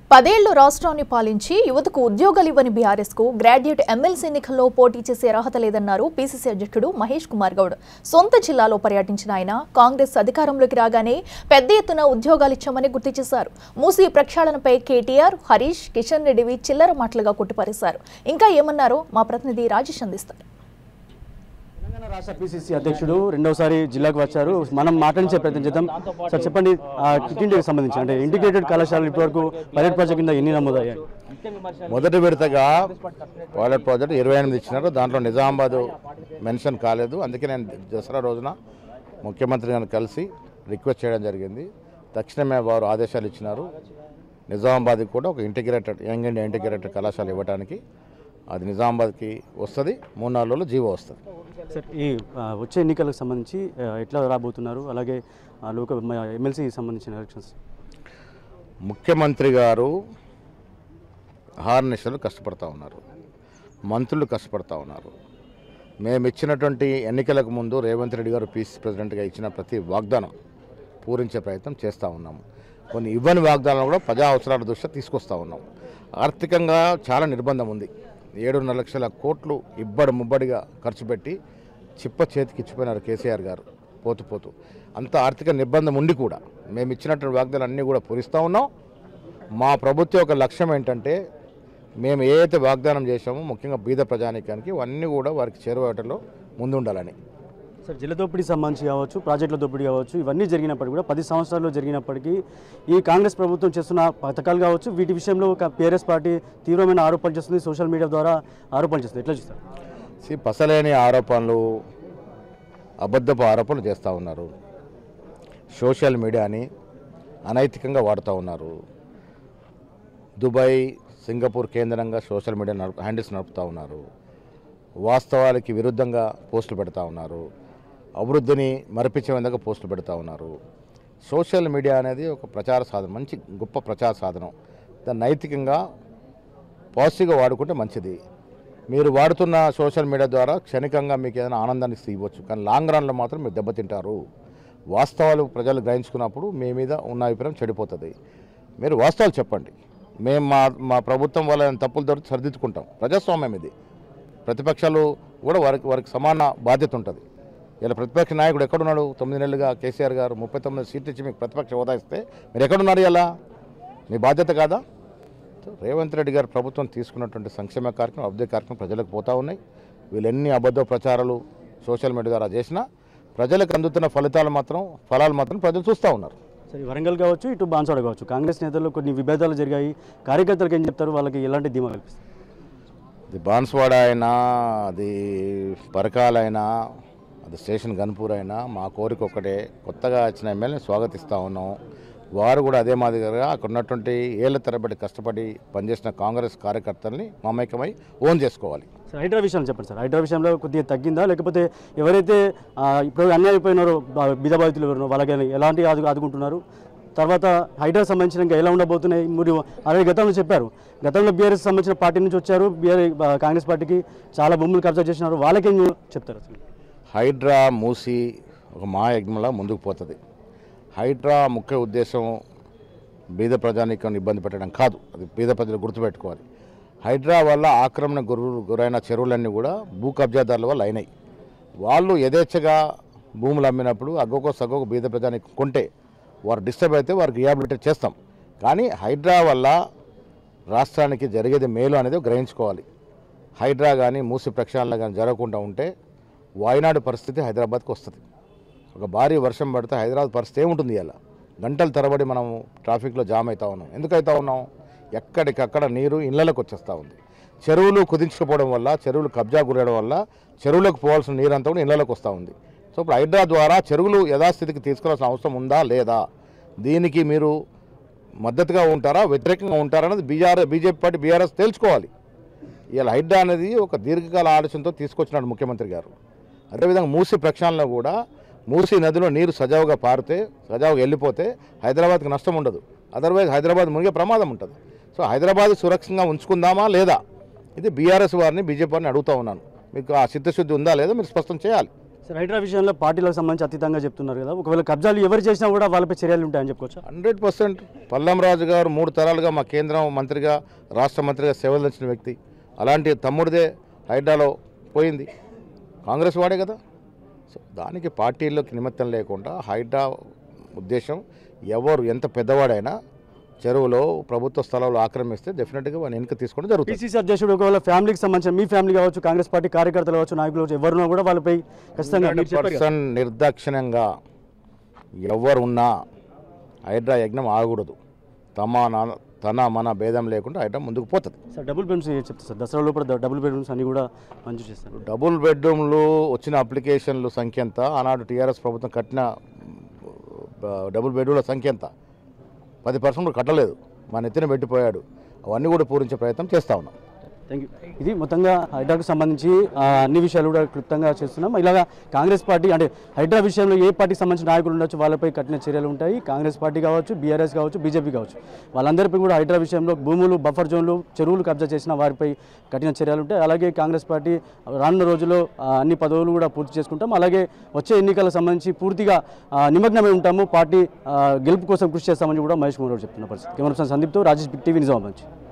పదేళ్లు రాష్ట్రాన్ని పాలించి యువతకు ఉద్యోగాలు ఇవ్వని బీఆర్ఎస్ కు గ్రాడ్యుయేట్ ఎమ్మెల్సీ ఎన్నికల్లో పోటీ చేసే అర్హత లేదన్నారు పీసీసీ అధ్యక్షుడు మహేష్ కుమార్ గౌడ్ సొంత జిల్లాలో పర్యటించిన ఆయన కాంగ్రెస్ అధికారంలోకి రాగానే పెద్ద ఎత్తున ఉద్యోగాలు ఇచ్చామని గుర్తు చేశారు మూసీ ప్రక్షాళనపై కేటీఆర్ హరీష్ కిషన్ రెడ్డివి చిల్లర మాటలుగా కొట్టిపారేశారు ఇంకా ఏమన్నారో మా ప్రతినిధి రాజేష్ అందిస్తారు తెలంగాణ రాష్ట్ర పిసిసి అధ్యక్షుడు రెండోసారి జిల్లాకు వచ్చారు మనం మాట్లాడించే ప్రయత్నం చేద్దాం సార్ చెప్పండి ఆ కిట్ ఇండియాకి సంబంధించి అంటే ఇంటిగ్రేటెడ్ కళాశాలలు ఇప్పటివరకు పైలట్ ప్రాజెక్ట్ కింద ఎన్ని నమోదయ్యాయి మొదటి విడతగా పైలట్ ప్రాజెక్ట్ ఇరవై ఎనిమిది ఇచ్చినారు దాంట్లో నిజామాబాద్ మెన్షన్ కాలేదు అందుకే నేను దసరా రోజున ముఖ్యమంత్రి గారిని కలిసి రిక్వెస్ట్ చేయడం జరిగింది తక్షణమే వారు ఆదేశాలు ఇచ్చినారు నిజామాబాద్కి కూడా ఒక ఇంటిగ్రేటెడ్ యంగ్ ఇండియా ఇంటిగ్రేటెడ్ కళాశాల ఇవ్వడానికి అది నిజామాబాద్కి వస్తుంది మూడు నాలుగు రోజులు జీవో వస్తుంది సార్ ఈ ఆ, వచ్చే ఎన్నికలకు సంబంధించి ఆ, ఎట్లా రాబోతున్నారు అలాగే ఆ, లోక ఎమ్మెల్సీ సంబంధించిన ఎలక్షన్స్ ముఖ్యమంత్రి గారు హార్నిషలు కష్టపడతా ఉన్నారు మంత్రులు కష్టపడతా ఉన్నారు మేము ఇచ్చినటువంటి ఎన్నికలకు ముందు రేవంత్ రెడ్డి గారు పీసీ ప్రెసిడెంట్గా ఇచ్చిన ప్రతి వాగ్దానం పూరించే ప్రయత్నం చేస్తూ ఉన్నాము కొన్ని ఇవ్వని వాగ్దానాలు కూడా ప్రజా అవసరాల దృష్ట్యా తీసుకొస్తా ఉన్నాం ఆర్థికంగా చాలా నిర్బంధం ఉంది ఏడున్నర లక్షల కోట్లు ఇబ్బడి ముబ్బడిగా ఖర్చు పెట్టి చిప్ప చేతికి ఇచ్చిపోయినారు కేసీఆర్ గారు పోతూ పోతూ అంత ఆర్థిక నిర్బంధం ఉండి కూడా మేము ఇచ్చినటువంటి వాగ్దానాలు అన్నీ కూడా పూరిస్తూ ఉన్నాం మా ప్రభుత్వం యొక్క లక్ష్యం ఏంటంటే మేము ఏ అయితే వాగ్దానం చేశామో ముఖ్యంగా బీద ప్రజానీకానికి ఇవన్నీ కూడా వారికి చేరువటంలో ముందుండాలని సార్ జిల్లా దోపిడీ సంబంధించి కావచ్చు ప్రాజెక్టుల దోపిడీ కావచ్చు ఇవన్నీ జరిగినప్పటికీ కూడా పది సంవత్సరాల్లో జరిగినప్పటికీ ఈ కాంగ్రెస్ ప్రభుత్వం చేస్తున్న పథకాలు కావచ్చు వీటి విషయంలో ఒక పిఆర్ఎస్ పార్టీ తీవ్రమైన ఆరోపణలు చేస్తుంది సోషల్ మీడియా ద్వారా ఆరోపణలు చేస్తుంది ఎట్లా చూస్తారు సి పసలేని ఆరోపణలు అబద్ధపు ఆరోపణలు చేస్తూ ఉన్నారు సోషల్ మీడియాని అనైతికంగా వాడుతూ ఉన్నారు దుబాయ్ సింగపూర్ కేంద్రంగా సోషల్ మీడియా నడుపు హ్యాండిల్స్ నడుపుతూ ఉన్నారు వాస్తవాలకి విరుద్ధంగా పోస్టులు పెడతా ఉన్నారు అభివృద్ధిని మరపించే విధంగా పోస్టులు పెడతా ఉన్నారు సోషల్ మీడియా అనేది ఒక ప్రచార సాధనం మంచి గొప్ప ప్రచార సాధనం దాన్ని నైతికంగా పాజిటివ్గా వాడుకుంటే మంచిది మీరు వాడుతున్న సోషల్ మీడియా ద్వారా క్షణికంగా మీకు ఏదైనా ఆనందాన్ని ఇస్తే ఇవ్వచ్చు కానీ లాంగ్ రన్లో మాత్రం మీరు దెబ్బతింటారు వాస్తవాలు ప్రజలు గ్రహించుకున్నప్పుడు మీ మీద ఉన్న అభిప్రాయం చెడిపోతుంది మీరు వాస్తవాలు చెప్పండి మేము మా మా ప్రభుత్వం వల్ల ఏమైనా తప్పులు దొరికి సరిదిద్దుకుంటాం ప్రజాస్వామ్యం ఇది ప్రతిపక్షాలు కూడా వారికి వారికి సమాన బాధ్యత ఉంటుంది ఇలా ప్రతిపక్ష నాయకుడు ఎక్కడున్నాడు తొమ్మిది నెలలుగా కేసీఆర్ గారు ముప్పై తొమ్మిది సీట్లు ఇచ్చి మీకు ప్రతిపక్ష హోదా ఇస్తే మీరు ఎక్కడున్నారు ఇలా మీ బాధ్యత కాదా సో రేవంత్ రెడ్డి గారు ప్రభుత్వం తీసుకున్నటువంటి సంక్షేమ కార్యక్రమం అభివృద్ధి కార్యక్రమం ప్రజలకు పోతా ఉన్నాయి వీళ్ళు ఎన్ని అబద్ధ ప్రచారాలు సోషల్ మీడియా ద్వారా చేసినా ప్రజలకు అందుతున్న ఫలితాలు మాత్రం ఫలాలు మాత్రం ప్రజలు చూస్తూ ఉన్నారు సరే వరంగల్ కావచ్చు ఇటు బాన్సాడ కావచ్చు కాంగ్రెస్ నేతల్లో కొన్ని విభేదాలు జరిగాయి కార్యకర్తలకు ఏం చెప్తారు వాళ్ళకి ఎలాంటి ధీమా కల్పిస్తారు అది బాన్స్వాడ అయినా అది పరకాలైనా అది స్టేషన్ గన్పూర్ అయినా మా కోరిక ఒక్కటే కొత్తగా వచ్చిన ఎమ్మెల్యేని స్వాగతిస్తూ ఉన్నాం వారు కూడా అదే మాదిరిగా అక్కడ ఉన్నటువంటి ఏళ్ల తరబడి కష్టపడి పనిచేసిన కాంగ్రెస్ కార్యకర్తల్ని మమేకమై ఓన్ చేసుకోవాలి సార్ హైడ్రా విషయాలు చెప్పండి సార్ హైడ్రా విషయంలో కొద్దిగా తగ్గిందా లేకపోతే ఎవరైతే ఆ, ఇప్పుడు అన్యాయం అయిపోయినారో బా- బీద బాధితులు ఎవరు వాళ్ళకి ఎలాంటి ఆదు ఆదుకుంటున్నారు తర్వాత హైడ్రా సంబంధించిన ఇంకా ఎలా ఉండబోతున్నాయి మీరు అలాగే గతంలో చెప్పారు గతంలో బీఆర్ఎస్ సంబంధించిన పార్టీ నుంచి వచ్చారు బీఆర్ కాంగ్రెస్ పార్టీకి చాలా భూములు కబ్జా చేసినారు వాళ్ళకేం చెప్తారు అసలు హైడ్రా మూసి ఒక మహాయజ్ఞంలా ముందుకు పోతుంది హైడ్రా ముఖ్య ఉద్దేశం బీద ప్రజానీకం ఇబ్బంది పెట్టడం కాదు అది బీద ప్రజలు గుర్తుపెట్టుకోవాలి హైడ్రా వల్ల ఆక్రమణ గురు గురైన చెరువులన్నీ కూడా భూ కబ్జాదారుల వల్ల అయినాయి వాళ్ళు యథేచ్ఛగా భూములు అమ్మినప్పుడు అగ్గొక సగ్గొక బీద ప్రజానికి కొంటే వారు డిస్టర్బ్ అయితే వారికి రిహాబిలిటేట్ చేస్తాం కానీ హైడ్రా వల్ల రాష్ట్రానికి జరిగేది మేలు అనేది గ్రహించుకోవాలి హైడ్రా కానీ మూసి ప్రక్షాళన కానీ జరగకుండా ఉంటే వాయనాడు పరిస్థితి హైదరాబాద్కి వస్తుంది ఒక భారీ వర్షం పడితే హైదరాబాద్ పరిస్థితి ఏముంటుంది ఇలా గంటల తరబడి మనం ట్రాఫిక్లో జామ్ అవుతా ఉన్నాం ఎందుకు అవుతా ఉన్నాం ఎక్కడికక్కడ నీరు ఇళ్లలోకి వచ్చేస్తూ ఉంది చెరువులు కుదించుకుపోవడం వల్ల చెరువులు కబ్జా గురడం వల్ల చెరువులకు పోవాల్సిన నీరు అంతా కూడా ఇళ్లలోకి వస్తూ ఉంది సో ఇప్పుడు హైడ్రా ద్వారా చెరువులు యథాస్థితికి తీసుకురావాల్సిన అవసరం ఉందా లేదా దీనికి మీరు మద్దతుగా ఉంటారా వ్యతిరేకంగా ఉంటారా అనేది బీఆర్ బీజేపీ పార్టీ బీఆర్ఎస్ తేల్చుకోవాలి ఇవాళ హైడ్రా అనేది ఒక దీర్ఘకాల ఆలోచనతో తీసుకొచ్చినాడు ముఖ్యమంత్రి గారు అదేవిధంగా మూసి ప్రక్షాళనలో కూడా మూసి నదిలో నీరు సజావుగా పారితే సజావుగా వెళ్ళిపోతే హైదరాబాద్కి నష్టం ఉండదు అదర్వైజ్ హైదరాబాద్ మునిగే ప్రమాదం ఉంటుంది సో హైదరాబాద్ సురక్షితంగా ఉంచుకుందామా లేదా ఇది బీఆర్ఎస్ వారిని బీజేపీ వారిని అడుగుతా ఉన్నాను మీకు ఆ చిత్తశుద్ధి ఉందా లేదా మీరు స్పష్టం చేయాలి సార్ హైడ్రా విషయంలో పార్టీలకు సంబంధించి అతీతంగా చెప్తున్నారు కదా ఒకవేళ కబ్జాలు ఎవరు చేసినా కూడా వాళ్ళపై చర్యలు ఉంటాయని చెప్పుకోవచ్చా హండ్రెడ్ పర్సెంట్ పల్లంరాజు గారు మూడు తరాలుగా మా కేంద్రం మంత్రిగా రాష్ట్ర మంత్రిగా సేవలు అందించిన వ్యక్తి అలాంటి తమ్ముడిదే హైడ్రాలో పోయింది కాంగ్రెస్ వాడే కదా సో దానికి పార్టీల్లోకి నిమిత్తం లేకుండా హైడ్రా ఉద్దేశం ఎవరు ఎంత పెద్దవాడైనా చెరువులో ప్రభుత్వ స్థలాలు ఆక్రమిస్తే డెఫినెట్గా వాడిని వెనుక తీసుకోవడం జరుగుతుంది పిసిసి అధ్యక్షుడు ఒకవేళ ఫ్యామిలీకి సంబంధించిన మీ ఫ్యామిలీ కావచ్చు కాంగ్రెస్ పార్టీ కార్యకర్తలు కావచ్చు నాయకులు కావచ్చు ఎవరున్నా కూడా వాళ్ళపై ఖచ్చితంగా మీరు చెప్పారు కదా. పర్సన్ నిర్దాక్షిణ్యంగా ఎవరున్నా హైడ్రా యజ్ఞం ఆగకూడదు తమ నా- తన మన భేదం లేకుండా హైడ్రా ముందుకు పోతుంది సార్ డబుల్ బెడ్రూమ్స్ చెప్తారు సార్ దసరా లోపల డ- డబుల్ బెడ్రూమ్స్ అన్ని కూడా మంజూరు చేస్తారు డబుల్ బెడ్రూమ్లు వచ్చిన అప్లికేషన్లు సంఖ్య ఎంత ఆనాడు టీఆర్ఎస్ ప్రభుత్వం కట్టిన బ- డబుల్ బెడ్రూమ్ల సంఖ్య ఎంత పది పర్సెంట్ కూడా కట్టలేదు మా నెత్తిన పెట్టిపోయాడు అవన్నీ కూడా పూరించే ప్రయత్నం చేస్తా ఉన్నాం థ్యాంక్ యూ ఇది మొత్తంగా హైడ్రాకు సంబంధించి ఆ, అన్ని విషయాలు కూడా క్లుప్తంగా చేస్తున్నాం ఇలాగా కాంగ్రెస్ పార్టీ అంటే హైడ్రా విషయంలో ఏ పార్టీకి సంబంధించిన నాయకులు ఉండొచ్చు వాళ్ళపై కఠిన చర్యలు ఉంటాయి కాంగ్రెస్ పార్టీ కావచ్చు బీఆర్ఎస్ కావచ్చు బీజేపీ కావచ్చు వాళ్ళందరిపై కూడా హైడ్రా విషయంలో భూములు బఫర్ జోన్లు చెరువులు కబ్జా చేసిన వారిపై కఠిన చర్యలు ఉంటాయి అలాగే కాంగ్రెస్ పార్టీ రానున్న రోజుల్లో ఆ, అన్ని పదవులు కూడా పూర్తి చేసుకుంటాం అలాగే వచ్చే ఎన్నికలకు సంబంధించి పూర్తిగా ఆ, నిమగ్నమై ఉంటాము పార్టీ ఆ, గెలుపు కోసం కృషి చేస్తామని కూడా మహేష్ కుమార్ గారు చెప్తున్న పరిస్థితి కెమెరా పర్సన్ సందీప్తో రాజేష్ బిగ్ టీవీ నిజామాబాద్ నుంచి